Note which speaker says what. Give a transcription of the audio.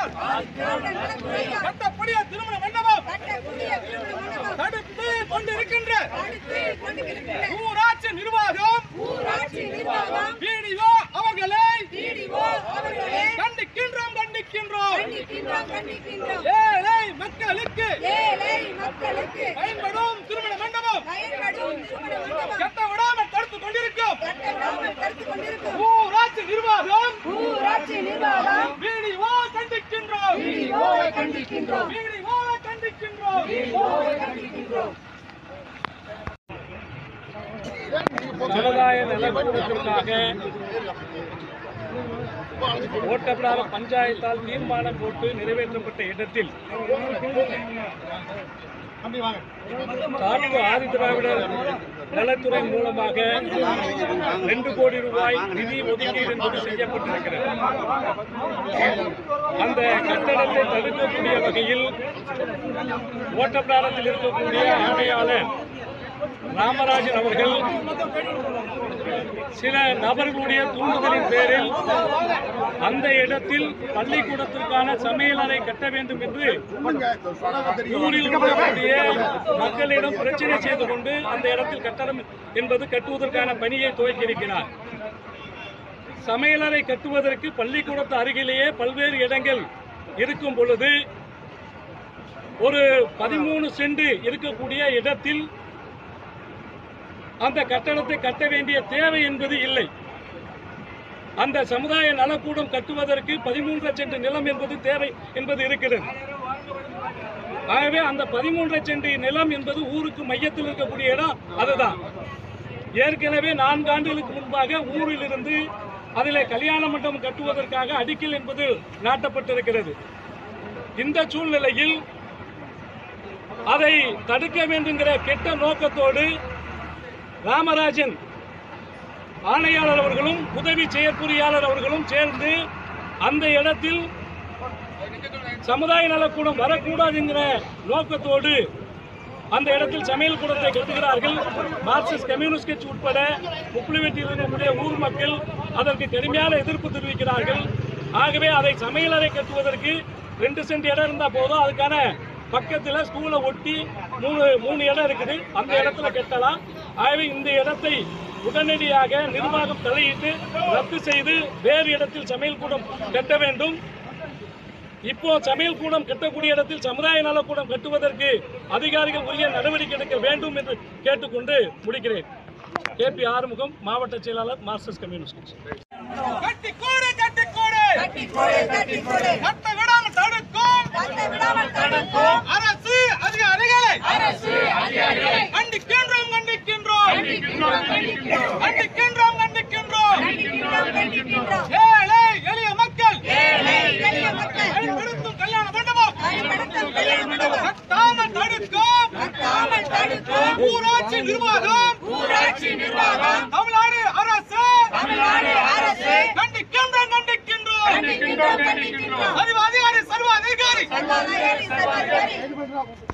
Speaker 1: நலத்துறையினர் கட்டக்கூடிய திருமண மண்டபம் தடுத்து கொண்டிருக்கின்ற ஊராட்சி நிர்வாகம் வீடியோ அவர்களை கண்டிக்கின்றோம் கண்டிக்கின்றோம் ஏழை மக்களுக்கு பயன்படும் திருமண மண்டபம் கட்ட விடாமல் தடுத்து கொண்டிருக்கும் ஊராட்சி நிர்வாகம்
Speaker 2: ஊராட்சி நிர்வாகம்
Speaker 1: வீடியோ கண்டிக்கின்றோம்
Speaker 2: வீடியோவை கண்டிக்கின்றோம்
Speaker 1: வீடியோவை கண்டிக்கின்றோம்
Speaker 2: வீடியோவை கண்டிக்கின்றோம்
Speaker 3: சமுதாய நலக்கூடத்திற்காக ஓட்டப்படாத பஞ்சாயத்தால் தீர்மானம் போட்டு நிறைவேற்றப்பட்ட இடத்தில் சார்பு ஆதிதிராவிடர் நலத்துறை மூலமாக ரெண்டு கோடி ரூபாய் நிதி ஒதுக்கீடு என்பது செய்யப்பட்டிருக்கிறது அந்த கட்டடத்தை தடுக்கக்கூடிய வகையில் ஓட்டப்பிராரத்தில் இருக்கக்கூடிய ஆணையாளர் ராமராஜன் அவர்கள் சில நபர்களுடைய தூண்டுதலின் பேரில் அந்த இடத்தில் பள்ளிக்கூடத்திற்கான சமையலறை கட்ட வேண்டும் என்று ஊரில் இருக்கக்கூடிய மக்களிடம் பிரச்சனை செய்து கொண்டு அந்த இடத்தில் கட்டடம் என்பது கட்டுவதற்கான பணியை துவக்கியிருக்கிறார் சமையலறை கட்டுவதற்கு பள்ளிக்கூடத்து அருகிலேயே பல்வேறு இடங்கள் இருக்கும் பொழுது ஒரு பதிமூணு சென்ட் இருக்கக்கூடிய இடத்தில் அந்த கட்டடத்தை கட்ட வேண்டிய தேவை என்பது இல்லை அந்த சமுதாய நலக்கூடம் கட்டுவதற்கு பதிமூன்று சென்ட் நிலம் என்பது தேவை என்பது இருக்கிறது ஆகவே அந்த பதிமூன்று சென்ட் நிலம் என்பது ஊருக்கு மையத்தில் இருக்கக்கூடிய இடம் அதுதான் ஏற்கனவே நான்கு ஆண்டுகளுக்கு முன்பாக ஊரிலிருந்து அதில் கல்யாண மண்டபம் கட்டுவதற்காக அடிக்கல் என்பது நாட்டப்பட்டிருக்கிறது இந்த சூழ்நிலையில் அதை தடுக்க வேண்டுங்கிற கெட்ட நோக்கத்தோடு ராமராஜன் ஆணையாளர் அவர்களும் உதவி செயற்பொறியாளர் அவர்களும் சேர்ந்து அந்த இடத்தில் சமுதாய நலக்கூடம் வரக்கூடாது என்கிற நோக்கத்தோடு அந்த இடத்தில் சமையல் கூடத்தை கட்டுகிறார்கள் மார்க்சிஸ்ட் கம்யூனிஸ்ட் கட்சி உட்பட முப்புலிவெட்டியில் இருக்கக்கூடிய ஊர் மக்கள் அதற்கு கடுமையான எதிர்ப்பு தெரிவிக்கிறார்கள் ஆகவே அதை சமையலறை கட்டுவதற்கு ரெண்டு சென்ட் இடம் இருந்தால் போதும் அதுக்கான பக்கத்தில் ஸ்கூலை ஒட்டி மூணு மூணு இடம் இருக்குது அந்த இடத்துல கட்டலாம் ஆகவே இந்த இடத்தை உடனடியாக நிர்வாகம் தலையிட்டு ரத்து செய்து வேறு இடத்தில் சமையல் கூடம் கட்ட வேண்டும் இப்போ சமையல் கூடம் கட்டக்கூடிய இடத்தில் சமுதாய நலக்கூடம் கட்டுவதற்கு அதிகாரிகள் உரிய நடவடிக்கை எடுக்க வேண்டும் என்று கேட்டுக்கொண்டு முடிக்கிறேன் கே பி ஆறுமுகம் மாவட்ட செயலாளர் மார்க்சிஸ்ட் கம்யூனிஸ்ட் கட்சி
Speaker 1: கட்டிக்கோடு கட்டிக்கோடு
Speaker 2: கட்டிக்கொடு கட்டிக்கொடு
Speaker 1: கட்ட விடாமல் தடுக்கும்
Speaker 2: கட்ட விடாமல் தடுக்கும்
Speaker 1: அரசு அதிகாரிகளை
Speaker 2: அரசு அதிகாரிகளை
Speaker 1: கண்டிக்கின்றோம் கண்டிக்கின்றோம் கண்டிக்கின்றோம் கண்டிக்கின்றோம்
Speaker 2: கண்டிக்கின்றோம் கண்டிக்கின்றோம்
Speaker 1: ஏழை எளிய மக்கள்
Speaker 2: ஏழை எளிய மக்கள்
Speaker 1: பயன்படுத்தும் கல்யாண மண்டபம்
Speaker 2: பயன்படுத்தும் கல்யாண மண்டபம்
Speaker 1: கட்டாமல் தடுக்கும்
Speaker 2: கட்டாமல் தடுக்கும்
Speaker 1: ஊராட்சி நிர்வாகம்
Speaker 2: ஊராட்சி நிர்வாகம்
Speaker 1: தமிழ்நாடு அரசு
Speaker 2: தமிழ்நாடு அரசு
Speaker 1: கண்டிக்கின்றோம் கண்டிக்கின்றோம்
Speaker 2: கண்டிக்கின்றோம் கண்டிக்கின்றோம்
Speaker 1: சர்வ அதிகாரி சர்வ அதிகாரி
Speaker 2: சர்வாதிகாரி சர்வாதிகாரி